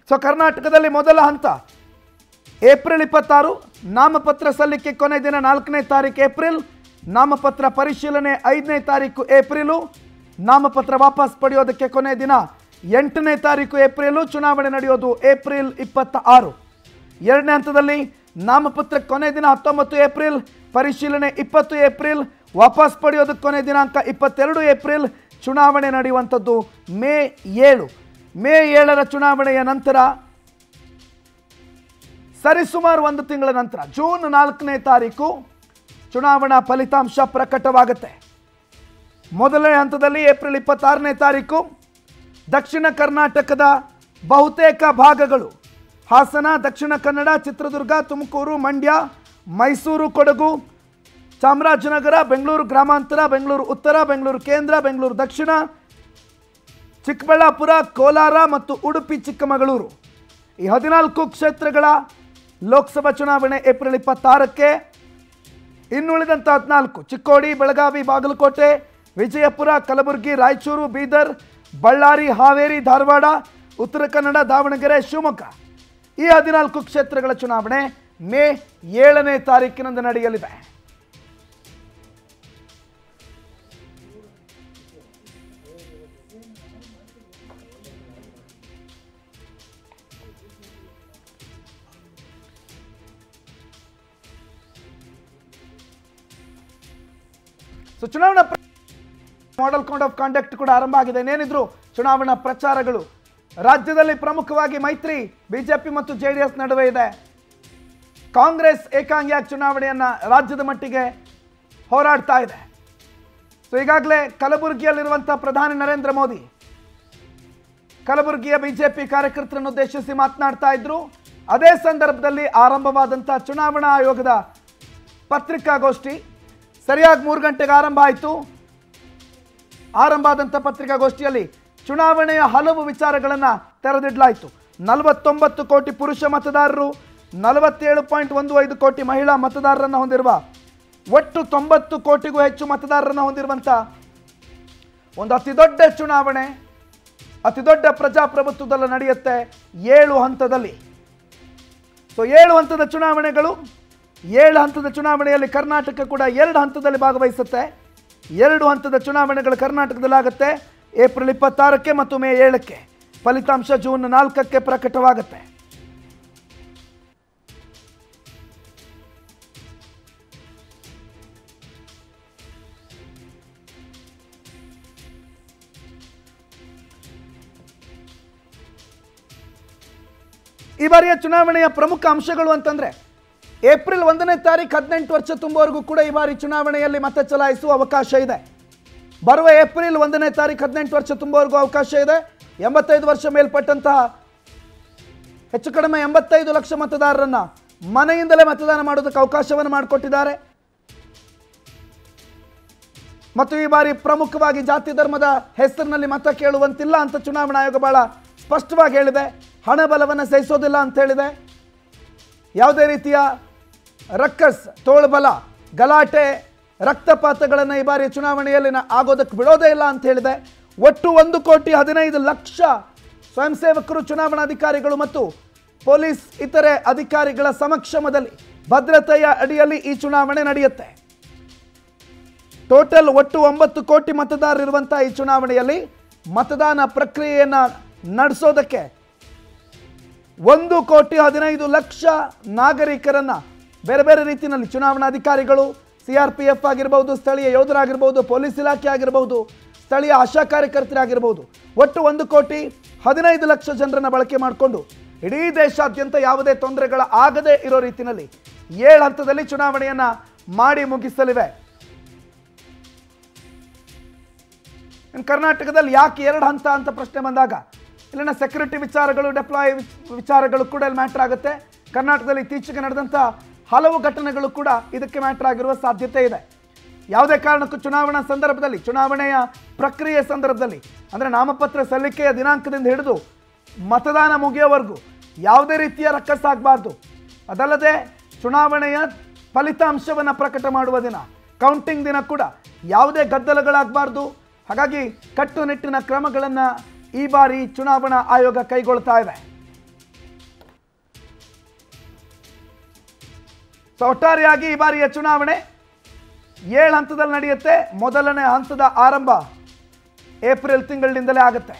so ಕರ್ನಾಟಕದಲ್ಲಿ ಮೊದಲ ಹಂತ ಏಪ್ರಿಲ್ ಇಪ್ಪತ್ತಾರು ನಾಮಪತ್ರ ಸಲ್ಲಿಕೆ ಕೊನೆ ದಿನ ನಾಲ್ಕನೇ ತಾರೀಕು ಏಪ್ರಿಲ್ ನಾಮಪತ್ರ ಪರಿಶೀಲನೆ ಐದನೇ ತಾರೀಕು ಏಪ್ರಿಲು ನಾಮಪತ್ರ ವಾಪಸ್ ಪಡೆಯೋದಕ್ಕೆ ಕೊನೆ ದಿನ ಎಂಟನೇ ತಾರೀಕು ಏಪ್ರಿಲು ಚುನಾವಣೆ ನಡೆಯೋದು ಏಪ್ರಿಲ್ ಇಪ್ಪತ್ತ ಆರು ಎರಡನೇ ಹಂತದಲ್ಲಿ ನಾಮಪತ್ರ ಕೊನೆ ದಿನ ಹತ್ತೊಂಬತ್ತು ಏಪ್ರಿಲ್ ಪರಿಶೀಲನೆ ಇಪ್ಪತ್ತು ಏಪ್ರಿಲ್ ವಾಪಸ್ ಪಡೆಯೋದಕ್ಕೆ ಕೊನೆ ದಿನಾಂಕ ಇಪ್ಪತ್ತೆರಡು ಏಪ್ರಿಲ್ ಚುನಾವಣೆ ನಡೆಯುವಂಥದ್ದು ಮೇ ಏಳು ಮೇ ಏಳರ ಚುನಾವಣೆಯ ನಂತರ ಸರಿಸುಮಾರು ಒಂದು ತಿಂಗಳ ನಂತರ ಜೂನ್ ನಾಲ್ಕನೇ ತಾರೀಕು ಚುನಾವಣಾ ಫಲಿತಾಂಶ ಪ್ರಕಟವಾಗುತ್ತೆ ಮೊದಲನೇ ಹಂತದಲ್ಲಿ ಏಪ್ರಿಲ್ ಇಪ್ಪತ್ತಾರನೇ ತಾರೀಕು ದಕ್ಷಿಣ ಕರ್ನಾಟಕದ ಬಹುತೇಕ ಭಾಗಗಳು ಹಾಸನ ದಕ್ಷಿಣ ಕನ್ನಡ ಚಿತ್ರದುರ್ಗ ತುಮಕೂರು ಮಂಡ್ಯ ಮೈಸೂರು ಕೊಡಗು ಚಾಮರಾಜನಗರ ಬೆಂಗಳೂರು ಗ್ರಾಮಾಂತರ ಬೆಂಗಳೂರು ಉತ್ತರ ಬೆಂಗಳೂರು ಕೇಂದ್ರ ಬೆಂಗಳೂರು ದಕ್ಷಿಣ ಚಿಕ್ಕಬಳ್ಳಾಪುರ ಕೋಲಾರ ಮತ್ತು ಉಡುಪಿ ಚಿಕ್ಕಮಗಳೂರು ಈ ಹದಿನಾಲ್ಕು ಕ್ಷೇತ್ರಗಳ ಲೋಕಸಭಾ ಚುನಾವಣೆ ಏಪ್ರಿಲ್ ಇಪ್ಪತ್ತಾರಕ್ಕೆ ಇನ್ನುಳಿದಂಥ ಹದಿನಾಲ್ಕು ಚಿಕ್ಕೋಡಿ ಬೆಳಗಾವಿ ಬಾಗಲಕೋಟೆ ವಿಜಯಪುರ ಕಲಬುರಗಿ ರಾಯಚೂರು ಬೀದರ್ ಬಳ್ಳಾರಿ ಹಾವೇರಿ ಧಾರವಾಡ ಉತ್ತರ ಕನ್ನಡ ದಾವಣಗೆರೆ ಶಿವಮೊಗ್ಗ ಈ ಹದಿನಾಲ್ಕು ಕ್ಷೇತ್ರಗಳ ಚುನಾವಣೆ ಮೇ ಏಳನೇ ತಾರೀಕಿನಂದು ನಡೆಯಲಿದೆ ಸೊ ಚುನಾವಣಾ ಮಾಡೆಲ್ ಕೋಡ್ ಆಫ್ ಕಾಂಡಕ್ಟ್ ಕೂಡ ಆರಂಭ ಆಗಿದೆ ಏನೇನಿದ್ರು ಚುನಾವಣಾ ಪ್ರಚಾರಗಳು ರಾಜ್ಯದಲ್ಲಿ ಪ್ರಮುಖವಾಗಿ ಮೈತ್ರಿ ಬಿಜೆಪಿ ಮತ್ತು ಜೆ ಡಿ ಎಸ್ ನಡುವೆ ಇದೆ ಕಾಂಗ್ರೆಸ್ ಏಕಾಂಗಿಯಾಗಿ ಚುನಾವಣೆಯನ್ನ ರಾಜ್ಯದ ಮಟ್ಟಿಗೆ ಹೋರಾಡ್ತಾ ಇದೆ ಸೊ ಈಗಾಗಲೇ ಕಲಬುರಗಿಯಲ್ಲಿರುವಂಥ ಪ್ರಧಾನಿ ನರೇಂದ್ರ ಮೋದಿ ಕಲಬುರಗಿಯ ಬಿಜೆಪಿ ಕಾರ್ಯಕರ್ತರನ್ನು ಉದ್ದೇಶಿಸಿ ಮಾತನಾಡ್ತಾ ಇದ್ರು ಅದೇ ಸಂದರ್ಭದಲ್ಲಿ ಆರಂಭವಾದಂಥ ಚುನಾವಣಾ ಆಯೋಗದ ಪತ್ರಿಕಾಗೋಷ್ಠಿ ಸರಿಯಾಗಿ ಮೂರು ಗಂಟೆಗೆ ಆರಂಭ ಆಯಿತು ಆರಂಭ ಆದಂಥ ಪತ್ರಿಕಾಗೋಷ್ಠಿಯಲ್ಲಿ ಚುನಾವಣೆಯ ಹಲವು ವಿಚಾರಗಳನ್ನು ತೆರೆದಿಡಲಾಯಿತು ನಲವತ್ತೊಂಬತ್ತು ಕೋಟಿ ಪುರುಷ ಮತದಾರರು ನಲವತ್ತೇಳು ಪಾಯಿಂಟ್ ಒಂದು ಐದು ಕೋಟಿ ಮಹಿಳಾ ಮತದಾರರನ್ನು ಹೊಂದಿರುವ ಒಟ್ಟು ತೊಂಬತ್ತು ಕೋಟಿಗೂ ಹೆಚ್ಚು ಮತದಾರರನ್ನು ಹೊಂದಿರುವಂಥ ಒಂದು ಅತಿ ದೊಡ್ಡ ಚುನಾವಣೆ ಅತಿ ದೊಡ್ಡ ಪ್ರಜಾಪ್ರಭುತ್ವದಲ್ಲಿ ನಡೆಯುತ್ತೆ ಏಳು ಹಂತದಲ್ಲಿ ಸೊ ಏಳು ಹಂತದ ಚುನಾವಣೆಗಳು ಏಳು ಹಂತದ ಚುನಾವಣೆಯಲ್ಲಿ ಕರ್ನಾಟಕ ಕೂಡ ಎರಡು ಹಂತದಲ್ಲಿ ಭಾಗವಹಿಸುತ್ತೆ ಎರಡು ಹಂತದ ಚುನಾವಣೆಗಳು ಕರ್ನಾಟಕದಲ್ಲಾಗುತ್ತೆ ಏಪ್ರಿಲ್ ಇಪ್ಪತ್ತಾರಕ್ಕೆ ಮತ್ತು ಮೇ ಏಳಕ್ಕೆ ಫಲಿತಾಂಶ ಜೂನ್ ನಾಲ್ಕಕ್ಕೆ ಪ್ರಕಟವಾಗುತ್ತೆ ಈ ಬಾರಿಯ ಚುನಾವಣೆಯ ಪ್ರಮುಖ ಅಂಶಗಳು ಅಂತಂದ್ರೆ ಏಪ್ರಿಲ್ ಒಂದನೇ ತಾರೀಕು ಹದಿನೆಂಟು ವರ್ಷ ತುಂಬುವವರೆಗೂ ಕೂಡ ಈ ಬಾರಿ ಚುನಾವಣೆಯಲ್ಲಿ ಮತ ಚಲಾಯಿಸುವ ಅವಕಾಶ ಇದೆ ಬರುವ ಏಪ್ರಿಲ್ ಒಂದನೇ ತಾರೀಕು ಹದಿನೆಂಟು ವರ್ಷ ತುಂಬುವವರೆಗೂ ಅವಕಾಶ ಇದೆ ಎಂಬತ್ತೈದು ವರ್ಷ ಮೇಲ್ಪಟ್ಟಂತಹ ಹೆಚ್ಚು ಕಡಿಮೆ ಎಂಬತ್ತೈದು ಲಕ್ಷ ಮತದಾರರನ್ನ ಮನೆಯಿಂದಲೇ ಮತದಾನ ಮಾಡೋದಕ್ಕೆ ಅವಕಾಶವನ್ನು ಮಾಡಿಕೊಟ್ಟಿದ್ದಾರೆ ಮತ್ತು ಈ ಬಾರಿ ಪ್ರಮುಖವಾಗಿ ಜಾತಿ ಧರ್ಮದ ಹೆಸರಿನಲ್ಲಿ ಮತ ಕೇಳುವಂತಿಲ್ಲ ಅಂತ ಚುನಾವಣಾ ಆಯೋಗ ಬಹಳ ಸ್ಪಷ್ಟವಾಗಿ ಹೇಳಿದೆ ಹಣ ಬಲವನ್ನು ಸಹಿಸೋದಿಲ್ಲ ಅಂತ ಹೇಳಿದೆ ಯಾವುದೇ ರೀತಿಯ ರಕ್ಕಸ್ ತೋಳ್ಬಲ ಗಲಾಟೆ ರಕ್ತಪಾತಗಳನ್ನು ಈ ಬಾರಿ ಚುನಾವಣೆಯಲ್ಲಿ ನ- ಆಗೋದಕ್ಕೆ ಬಿಡೋದೇ ಇಲ್ಲ ಅಂತ ಹೇಳಿದೆ ಒಟ್ಟು ಒಂದು ಕೋಟಿ ಹದಿನೈದು ಲಕ್ಷ ಸ್ವಯಂ ಸೇವಕರು ಚುನಾವಣಾಧಿಕಾರಿಗಳು ಮತ್ತು ಪೊಲೀಸ್ ಇತರೆ ಅಧಿಕಾರಿಗಳ ಸಮಕ್ಷಮದಲ್ಲಿ ಭದ್ರತೆಯ ಅಡಿಯಲ್ಲಿ ಈ ಚುನಾವಣೆ ನಡೆಯುತ್ತೆ ಟೋಟಲ್ ಒಟ್ಟು ಒಂಬತ್ತು ಕೋಟಿ ಮತದಾರರಿರುವಂಥ ಈ ಚುನಾವಣೆಯಲ್ಲಿ ಮತದಾನ ಪ್ರಕ್ರಿಯೆಯನ್ನು ನಡೆಸೋದಕ್ಕೆ ಒಂದು ಕೋಟಿ ಹದಿನೈದು ಲಕ್ಷ ನಾಗರಿಕರನ್ನ ಬೇರೆ ಬೇರೆ ರೀತಿಯಲ್ಲಿ ಚುನಾವಣಾಧಿಕಾರಿಗಳು ಸಿ ಆರ್ ಪಿ ಎಫ್ ಆಗಿರ್ಬೋದು ಸ್ಥಳೀಯ ಯೋಧರಾಗಿರ್ಬೋದು ಪೊಲೀಸ್ ಇಲಾಖೆ ಆಗಿರ್ಬೋದು ಸ್ಥಳೀಯ ಆಶಾ ಕಾರ್ಯಕರ್ತರಾಗಿರ್ಬೋದು ಒಟ್ಟು ಒಂದು ಕೋಟಿ ಹದಿನೈದು ಲಕ್ಷ ಜನರನ್ನ ಬಳಕೆ ಮಾಡಿಕೊಂಡು ಇಡೀ ದೇಶಾದ್ಯಂತ ಯಾವುದೇ ತೊಂದರೆಗಳ ಆಗದೇ ಇರೋ ರೀತಿಯಲ್ಲಿ ಏಳು ಹಂತದಲ್ಲಿ ಚುನಾವಣೆಯನ್ನ ಮಾಡಿ ಮುಗಿಸಲಿವೆ ಇನ್ನು ಕರ್ನಾಟಕದಲ್ಲಿ ಯಾಕೆ ಎರಡು ಹಂತ ಅಂತ ಪ್ರಶ್ನೆ ಬಂದಾಗ ಇಲ್ಲಿನ ಸೆಕ್ಯೂರಿಟಿ ವಿಚಾರಗಳು ಡೆಪ್ಲಾಯ್ ವಿಚಾರಗಳು ಕೂಡ ಇಲ್ಲಿ ಮ್ಯಾಟ್ರ್ ಆಗುತ್ತೆ ಕರ್ನಾಟಕದಲ್ಲಿ ಇತ್ತೀಚೆಗೆ ನಡೆದಂಥ ಹಲವು ಘಟನೆಗಳು ಕೂಡ ಇದಕ್ಕೆ ಮ್ಯಾಟ್ರ್ ಆಗಿರುವ ಸಾಧ್ಯತೆ ಇದೆ ಯಾವುದೇ ಕಾರಣಕ್ಕೂ ಚುನಾವಣಾ ಸಂದರ್ಭದಲ್ಲಿ ಚುನಾವಣೆಯ ಪ್ರಕ್ರಿಯೆ ಸಂದರ್ಭದಲ್ಲಿ ಅಂದರೆ ನಾಮಪತ್ರ ಸಲ್ಲಿಕೆಯ ದಿನಾಂಕದಿಂದ ಹಿಡಿದು ಮತದಾನ ಮುಗಿಯೋವರೆಗೂ ಯಾವುದೇ ರೀತಿಯ ರಕ್ಕಸ್ ಆಗಬಾರ್ದು ಅದಲ್ಲದೆ ಚುನಾವಣೆಯ ಫಲಿತಾಂಶವನ್ನು ಪ್ರಕಟ ಮಾಡುವ ದಿನ ಕೌಂಟಿಂಗ್ ದಿನ ಕೂಡ ಯಾವುದೇ ಗದ್ದಲಗಳಾಗಬಾರ್ದು ಹಾಗಾಗಿ ಕಟ್ಟುನಿಟ್ಟಿನ ಕ್ರಮಗಳನ್ನು ಈ ಬಾರಿ ಚುನಾವಣಾ ಆಯೋಗ ಕೈಗೊಳ್ತಾ ಇದೆ ಸೊ ಒಟ್ಟಾರೆಯಾಗಿ ಈ ಬಾರಿಯ ಚುನಾವಣೆ ಏಳು ಹಂತದಲ್ಲಿ ನಡೆಯುತ್ತೆ ಮೊದಲನೇ ಹಂತದ ಆರಂಭ ಏಪ್ರಿಲ್ ತಿಂಗಳಿನಿಂದಲೇ ಆಗುತ್ತೆ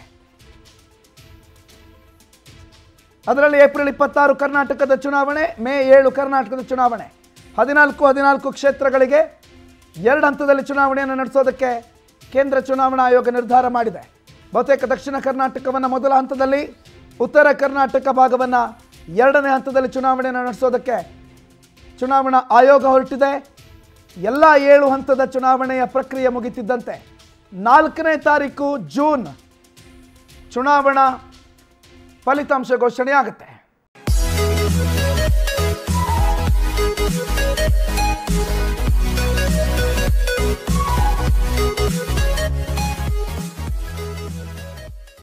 ಅದರಲ್ಲಿ ಏಪ್ರಿಲ್ ಇಪ್ಪತ್ತಾರು ಕರ್ನಾಟಕದ ಚುನಾವಣೆ ಮೇ ಏಳು ಕರ್ನಾಟಕದ ಚುನಾವಣೆ ಹದಿನಾಲ್ಕು ಹದಿನಾಲ್ಕು ಕ್ಷೇತ್ರಗಳಿಗೆ ಎರಡು ಹಂತದಲ್ಲಿ ಚುನಾವಣೆಯನ್ನು ನಡೆಸೋದಕ್ಕೆ ಕೇಂದ್ರ ಚುನಾವಣಾ ಆಯೋಗ ನಿರ್ಧಾರ ಮಾಡಿದೆ ಬಹುತೇಕ ದಕ್ಷಿಣ ಕರ್ನಾಟಕವನ್ನು ಮೊದಲ ಹಂತದಲ್ಲಿ ಉತ್ತರ ಕರ್ನಾಟಕ ಭಾಗವನ್ನು ಎರಡನೇ ಹಂತದಲ್ಲಿ ಚುನಾವಣೆಯನ್ನು ನಡೆಸೋದಕ್ಕೆ ಚುನಾವಣಾ ಆಯೋಗ ಹೊರಟಿದೆ ಎಲ್ಲ ಏಳು ಹಂತದ ಚುನಾವಣೆಯ ಪ್ರಕ್ರಿಯೆ ಮುಗಿತಿದ್ದಂತೆ ನಾಲ್ಕನೇ ತಾರೀಕು ಜೂನ್ ಚುನಾವಣಾ ಫಲಿತಾಂಶ ಘೋಷಣೆ ಆಗುತ್ತೆ